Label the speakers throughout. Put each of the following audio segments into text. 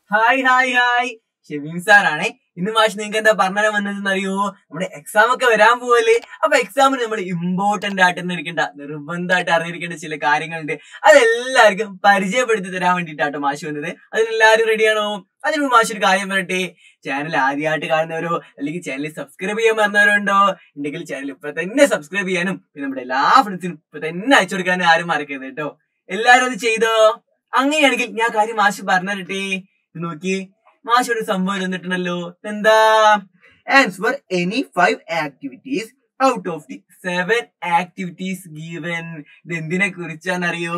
Speaker 1: hi hi hi Shebeen സാറാണേ ഇന്ന് മാഷ് നിങ്ങൾക്ക് എന്താ പറഞ്ഞുതരാൻ വന്നതെന്ന് അറിയോ നമ്മുടെ എക്സാം ഒക്കെ വരാൻ പോവല്ലേ അപ്പൊ എക്സാമിന് നമ്മൾ ഇമ്പോർട്ടന്റ് ആയിട്ട് ഇരിക്കേണ്ട നിർബന്ധമായിട്ട് അറിഞ്ഞിരിക്കേണ്ട ചില കാര്യങ്ങളുണ്ട് അതെല്ലാവർക്കും പരിചയപ്പെടുത്തി തരാൻ വേണ്ടിയിട്ടാട്ടോ മാഷ് വന്നത് അതിനെല്ലാവരും റെഡിയാണോ അതിന് മുമ്പ് മാഷ് ഒരു കാര്യം പറയട്ടെ ചാനൽ ആദ്യമായിട്ട് കാണുന്നവരോ അല്ലെങ്കിൽ ചാനൽ സബ്സ്ക്രൈബ് ചെയ്യാൻ പറഞ്ഞവരുണ്ടോ ഉണ്ടെങ്കിൽ ചാനൽ ഇപ്പൊ തന്നെ സബ്സ്ക്രൈബ് ചെയ്യാനും പിന്നെ നമ്മുടെ എല്ലാ ഫ്രണ്ട്സിനും ഇപ്പൊ തന്നെ അയച്ചു കൊടുക്കാനും ആരും മറക്കരുത് കേട്ടോ എല്ലാരും അത് ചെയ്തോ അങ്ങനെയാണെങ്കിൽ ഞാൻ കാര്യം മാഷ് പറഞ്ഞു തരട്ടെ ഇത് നോക്കി മാഷ് ഒരു സംഭവം തന്നിട്ടുണ്ടല്ലോ എന്താ answer any five activities out of the seven activities given ഇത് എന്തിനെ കുറിച്ചാണെന്നറിയോ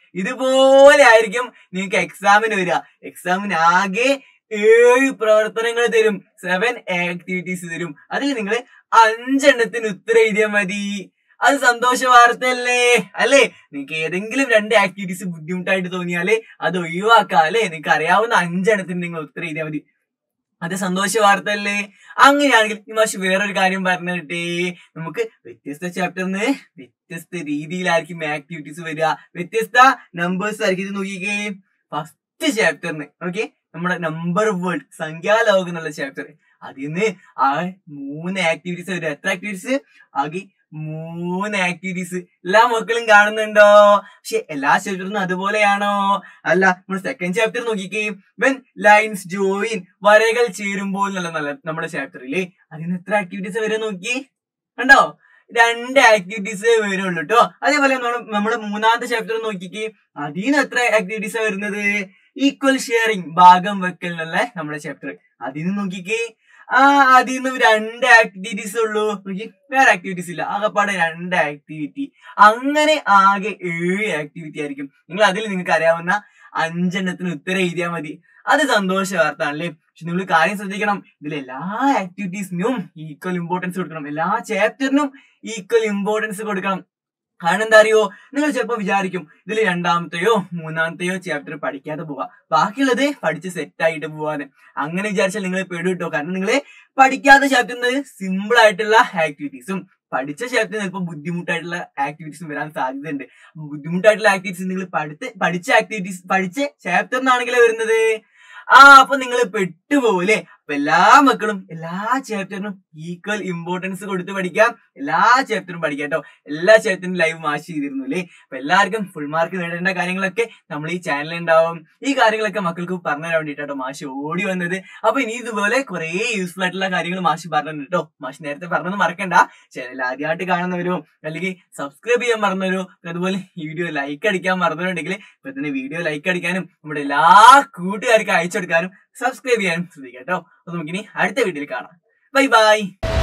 Speaker 1: ഇതുപോലെ ആയിരിക്കും നിങ്ങൾക്ക് എക്സാമിന് വരിക എക്സാമിന് ആകെ ഏഴ് പ്രവർത്തനങ്ങൾ തരും സെവൻ ആക്ടിവിറ്റീസ് തരും അതിൽ നിങ്ങൾ അഞ്ചെണ്ണത്തിന് ഉത്തരം എഴുതിയാൽ മതി അത് സന്തോഷ വാർത്തയല്ലേ അല്ലേ നിങ്ങൾക്ക് ഏതെങ്കിലും രണ്ട് ആക്ടിവിറ്റീസ് ബുദ്ധിമുട്ടായിട്ട് തോന്നിയാല് അത് ഒഴിവാക്കാം അല്ലേ നിങ്ങൾക്ക് അറിയാവുന്ന അഞ്ചെണ്ണത്തിന് നിങ്ങൾ ഉത്തരം എഴുതിയാൽ മതി അത് സന്തോഷ വാർത്തയല്ലേ അങ്ങനെയാണെങ്കിൽ ഈ മാഷ് വേറൊരു കാര്യം പറഞ്ഞിട്ടേ നമുക്ക് വ്യത്യസ്ത ചാപ്റ്ററിന് വ്യത്യസ്ത രീതിയിലായിരിക്കും ആക്ടിവിറ്റീസ് വരിക വ്യത്യസ്ത നമ്പേഴ്സ് ആയിരിക്കും ഇത് നോക്കിക്കേ ഫസ്റ്റ് ചാപ്റ്ററിന് ഓക്കെ നമ്മുടെ നമ്പർ വേൾഡ് സംഖ്യാലോകം എന്നുള്ള ചാപ്റ്റർ അതിൽ നിന്ന് ആ മൂന്ന് ആക്ടിവിറ്റീസ് വരും എത്ര ആക്ടിവിറ്റീസ് ആകെ മൂന്ന് ആക്ടിവിറ്റീസ് എല്ലാ മക്കളും കാണുന്നുണ്ടോ പക്ഷെ എല്ലാ ചാപ്റ്ററിനും അതുപോലെയാണോ അല്ല നമ്മൾ സെക്കൻഡ് ചാപ്റ്റർ നോക്കിക്കേ വെൻ ലൈൻസ് ജോയിൻ വരകൾ ചേരുമ്പോൾ എന്നുള്ള നല്ല നമ്മുടെ ചാപ്റ്ററിലെ അതിന് എത്ര ആക്ടിവിറ്റീസ് വരെ നോക്കി കണ്ടോ രണ്ട് ആക്ടിവിറ്റീസ് വരുള്ളൂ കേട്ടോ അതേപോലെ നമ്മൾ നമ്മുടെ മൂന്നാമത്തെ ചാപ്റ്റർ നോക്കിക്കേ അതിന് എത്ര ആക്ടിവിറ്റീസ് വരുന്നത് ഈക്വൽ ഷെയറിംഗ് ഭാഗം വെക്കൽ എന്നുള്ള നമ്മുടെ ചാപ്റ്റർ അതിന് നോക്കിക്കേ ആ അതിൽ നിന്ന് രണ്ട് ആക്ടിവിറ്റീസ് ഉള്ളൂ നോക്കി വേറെ ആക്ടിവിറ്റീസ് ഇല്ല ആകെപ്പാടെ രണ്ട് ആക്ടിവിറ്റി അങ്ങനെ ആകെ ഏഴ് ആക്ടിവിറ്റി ആയിരിക്കും നിങ്ങൾ അതിൽ നിങ്ങൾക്ക് അറിയാവുന്ന അഞ്ചെണ്ണത്തിന് ഉത്തരം എഴുതിയാൽ മതി അത് സന്തോഷ വാർത്ത ആണല്ലേ പക്ഷെ നിങ്ങൾ കാര്യം ശ്രദ്ധിക്കണം ഇതിൽ എല്ലാ ആക്ടിവിറ്റീസിനും ഈക്വൽ ഇമ്പോർട്ടൻസ് കൊടുക്കണം എല്ലാ ചാപ്റ്ററിനും ഈക്വൽ ഇമ്പോർട്ടൻസ് കൊടുക്കണം കാരണം എന്താ അറിയോ നിങ്ങൾ ചിലപ്പോൾ വിചാരിക്കും ഇതിൽ രണ്ടാമത്തെയോ മൂന്നാമത്തെയോ ചാപ്റ്റർ പഠിക്കാതെ പോവാ ബാക്കിയുള്ളത് പഠിച്ച് സെറ്റ് ആയിട്ട് പോവാന്ന് അങ്ങനെ വിചാരിച്ചാൽ നിങ്ങൾ പെടു കിട്ടോ കാരണം നിങ്ങൾ പഠിക്കാത്ത ചാപ്റ്ററിന് സിമ്പിൾ ആയിട്ടുള്ള ആക്ടിവിറ്റീസും പഠിച്ച ചാപ്റ്ററിന് ചിലപ്പോൾ ബുദ്ധിമുട്ടായിട്ടുള്ള ആക്ടിവിറ്റീസും വരാൻ സാധ്യതയുണ്ട് ബുദ്ധിമുട്ടായിട്ടുള്ള ആക്ടിവിറ്റീസ് നിങ്ങൾ പഠിത്ത പഠിച്ച ആക്ടിവിറ്റീസ് പഠിച്ച ചാപ്റ്ററിനാണെങ്കിലേ വരുന്നത് ആ അപ്പൊ നിങ്ങൾ പെട്ടുപോകൂലേ അപ്പൊ എല്ലാ മക്കളും എല്ലാ ചാപ്റ്ററിനും ഈക്വൽ ഇമ്പോർട്ടൻസ് കൊടുത്ത് പഠിക്കാം എല്ലാ ചാപ്റ്ററും പഠിക്കാം കേട്ടോ എല്ലാ ചാപ്റ്ററും ലൈവ് മാച്ച് ചെയ്തിരുന്നു അല്ലേ അപ്പൊ എല്ലാവർക്കും ഫുൾ മാർക്ക് നേടേണ്ട കാര്യങ്ങളൊക്കെ നമ്മൾ ഈ ചാനലിൽ ഉണ്ടാവും ഈ കാര്യങ്ങളൊക്കെ മക്കൾക്ക് പറഞ്ഞു തരാൻ വേണ്ടിയിട്ടോ മാഷ് ഓടി വന്നത് അപ്പൊ ഇനി ഇതുപോലെ കുറെ യൂസ്ഫുൾ ആയിട്ടുള്ള കാര്യങ്ങൾ മാഷ് പറഞ്ഞു കേട്ടോ മാഷ് നേരത്തെ പറഞ്ഞത് മറക്കണ്ട ചാനൽ ആദ്യമായിട്ട് കാണുന്നവരോ അല്ലെങ്കിൽ സബ്സ്ക്രൈബ് ചെയ്യാൻ മറന്നവരോ അതുപോലെ ഈ വീഡിയോ ലൈക്ക് അടിക്കാൻ മറന്നവരുണ്ടെങ്കിൽ ഇപ്പൊ തന്നെ വീഡിയോ ലൈക്ക് അടിക്കാനും നമ്മുടെ എല്ലാ കൂട്ടുകാർക്കും അയച്ചു കൊടുക്കാനും സബ്സ്ക്രൈബ് ചെയ്യാനും ശ്രദ്ധിക്കാം കേട്ടോ അപ്പൊ നമുക്കിനി അടുത്ത വീഡിയോയിൽ കാണാം ബൈ ബൈ